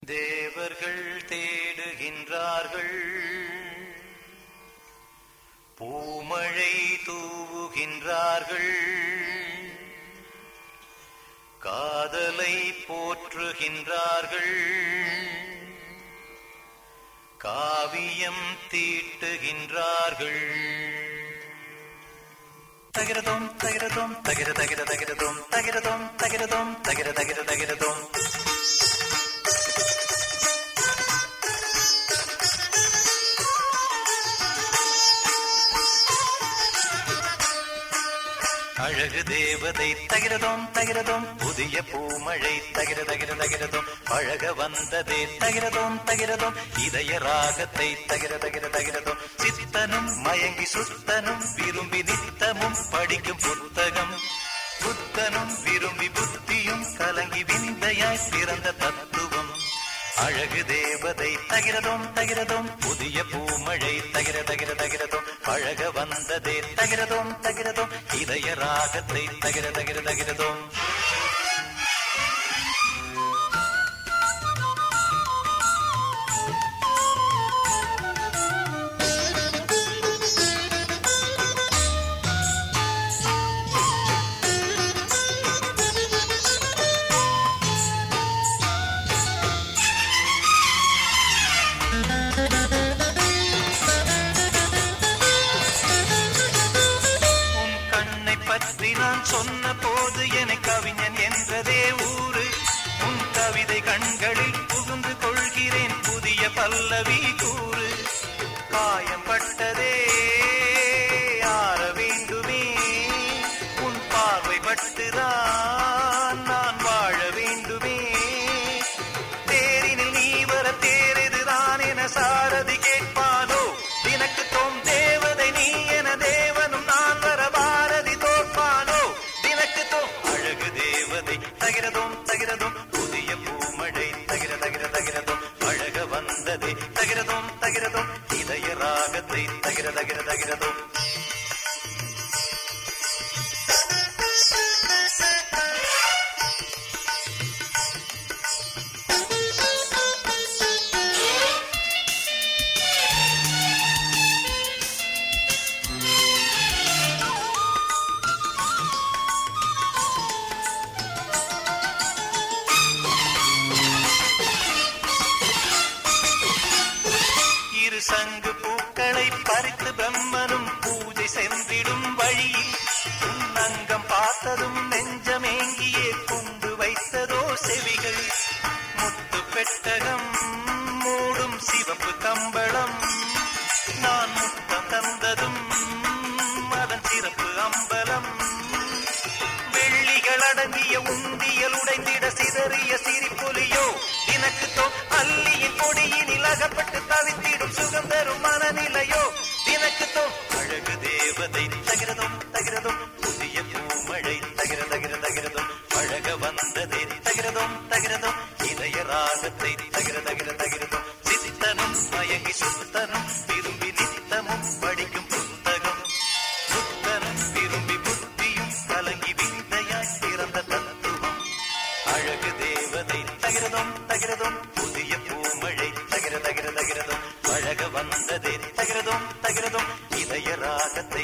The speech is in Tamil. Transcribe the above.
தேவர்கள் தேடுகின்றார்கள் பூமழை தூவுகின்றார்கள் காதலை போற்றுகின்றார்கள் காவியம் தீட்டுகின்றார்கள் தகிரதோம் தகிரதோம் தகிர தகிர தகிரதோம் தகிரதோம் தகிரதோம் தகிர தகிர தகிரதோம் அழகு தேவதை தகிரதோம் தகிரதோம் புதிய பூமழை தகிர தகிர தகிரதோம் அழக வந்ததே தகிரதோம் தகிரதோம் இதய ராகத்தை தகிர தகிர தகிரதோம் சித்தனும் மயங்கி சுத்தனும் விரும்பி நித்தமும் படிக்கும் புத்தகம் புத்தனும் விரும்பி புத்தியும் கலங்கி விந்தையாய் பிறந்த தத்துவம் அழகு தேவதை தகிரதோம் தகிரதோம் புதிய பூமழை தகிர தகிர தகிரதோம் அழக வந்ததே தகிரதோம் தகிரதோம் இதய ராகத்தை தகிர தகிர தகிரதோம் உன் கண்ணை பற்றி நான் சொன்ன போது என கவிஞன் என்றதே ஊரு உன் கவிதை கண்களில் புகுந்து கொள்கிறேன் புதிய பல்லவி கூறு காயம் பட்டதே ஆற வேண்டுமே உன் பார்வை பட்டுதான் நான் வாழ வேண்டுமே தேரினில் நீ வர தேரெதுதான் என சாரதி கேட்பானோ எனக்கு தோம் தேவதை நீ என தேவனும் நான் வர பாரதி தோற்பானோ எனக்கு தோம் அழகு தேவதை தகிரதோம் தகிரதோம் புதிய பூமழை தகிர தகிர தகிரதோம் அழக வந்ததே தகிரதோம் தகிரதோம் இதய ராகத்தை தகிர தகிர தகிரதோம் இரு சங்கு பூக்களை பறித்து பிரம்மனும் பூஜை சென்றிடும் வழியில் உன் அங்கம் பார்த்ததும் நெஞ்சமேங்கியே கொண்டு வைத்ததோ செவிகள் முத்து பெட்டகம் மூடும் சிவப்பு கம்பளம் நான் முத்தம் தந்ததும் அதன் சிறப்பு அம்பலம் வெள்ளிகள் அடங்கிய உண்டியல் உடைந்திட சிதறிய சிரிப்பொலியோ எனக்கு தோ அல்லியின் பொடியினில் அகப்பட்டு தவித்திடும் சுகம் தரும் மனநிலையோ எனக்கு தோ அழகு தேவதை தகிரதும் தகிரதும் புதிய பூமழை தகிர தகிர தகிரதும் அழக வந்ததே தகிரதும் தகிரதும் இதய ராகத்தை தகிர தகிர தகிரதும் சித்தனும் மயங்கி சுத்தனும் விரும்பி நித்தமும் படிக்கும் புத்தகம் புத்தனும் விரும்பி புத்தியும் கலங்கி விந்தையாய் பிறந்த தத்துவம் அழகு தேவதை தகிரதும் தகிரதும் புதிய பூமழை தகிர தகிர தகிரதும் அழக வந்ததே தகிரதும் தகிரதும் இதய ராகத்தை